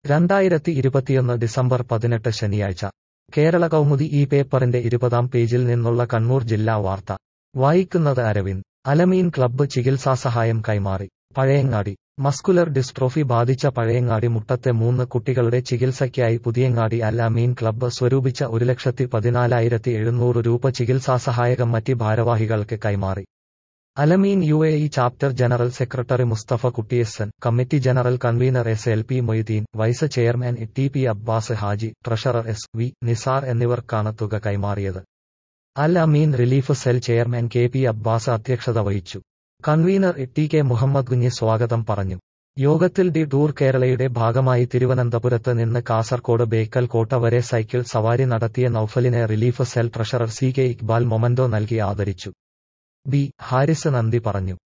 രണ്ടായിരത്തി ഇരുപത്തിയൊന്ന് ഡിസംബർ പതിനെട്ട് ശനിയാഴ്ച കേരള കൗമുദി ഈ പേപ്പറിന്റെ ഇരുപതാം പേജിൽ നിന്നുള്ള കണ്ണൂർ ജില്ലാ വാർത്ത വായിക്കുന്നത് അരവിന്ദ് അലമീൻ ക്ലബ്ബ് ചികിത്സാസഹായം കൈമാറി പഴയങ്ങാടി മസ്കുലർ ഡിസ്ട്രോഫി ബാധിച്ച പഴയങ്ങാടി മുട്ടത്തെ മൂന്ന് കുട്ടികളുടെ ചികിത്സയ്ക്കായി പുതിയങ്ങാടി അൽ അമീൻ ക്ലബ്ബ് സ്വരൂപിച്ച ഒരു ലക്ഷത്തി പതിനാലായിരത്തി എഴുന്നൂറ് രൂപ ചികിത്സാസഹായകം മറ്റ് ഭാരവാഹികൾക്ക് കൈമാറി Alameen U A E chapter general secretary Mustafa Kuttiyassan committee general convener S L P Moideen vice chairman T P Abbas Haji treasurer S V Nisar എന്നിവർക്കാണ് തുക കൈമാറിയത് Al Ameen relief cell chairman K P Abbas അധ്യക്ഷത വഹിച്ചു കൺവീനർ ടി കെ മുഹമ്മദ് കുഞ്ഞി സ്വാഗതം പറഞ്ഞു യോഗത്തിൽ ഡി ടൂർ കേരളയുടെ ഭാഗമായി തിരുവനന്തപുരത്ത് നിന്ന് കാസർകോട് ബേക്കൽ കോട്ട വരെ സൈക്കിൾ സവാരി നടത്തിയ നൌഫലിനെ relief cell treasurer C K Iqbal memento നൽകി ആദരിച്ചു ബി ഹാരിസ് നന്ദി പറഞ്ഞു